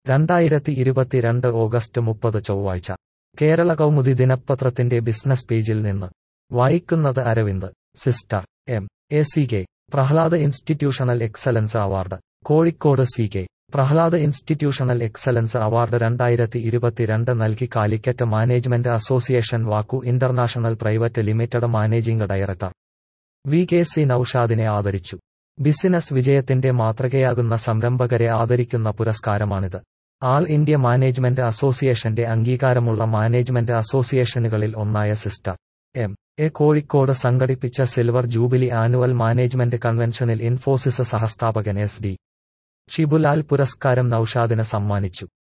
രണ്ടായിരത്തി ഇരുപത്തിരണ്ട് ഓഗസ്റ്റ് മുപ്പത് ചൊവ്വാഴ്ച കേരള കൗമുദി ദിനപത്രത്തിന്റെ ബിസിനസ് പേജിൽ നിന്ന് വായിക്കുന്നത് Aravind sister M A C K Prahlad institutional excellence award Kozhikode C K Prahlad institutional excellence award രണ്ടായിരത്തി ഇരുപത്തിരണ്ട് നൽകി കാലിക്കറ്റ് മാനേജ്മെന്റ് അസോസിയേഷൻ വാക്കു international private limited managing director V K C നൌഷാദിനെ ആദരിച്ചു ബിസിനസ് വിജയത്തിന്റെ മാതൃകയാകുന്ന സംരംഭകരെ ആദരിക്കുന്ന പുരസ്കാരമാണിത് ആൾ ഇന്ത്യ മാനേജ്മെന്റ് അസോസിയേഷന്റെ അംഗീകാരമുള്ള മാനേജ്മെന്റ് അസോസിയേഷനുകളിൽ ഒന്നായ സിസ്റ്റർ എം എ കോഴിക്കോട് സംഘടിപ്പിച്ച സിൽവർ ജൂബിലി ആനുവൽ മാനേജ്മെന്റ് കൺവെൻഷനിൽ ഇൻഫോസിസ് സഹസ്ഥാപകൻ എസ് ഡി ഷിബുലാൽ പുരസ്കാരം നൌഷാദിന് സമ്മാനിച്ചു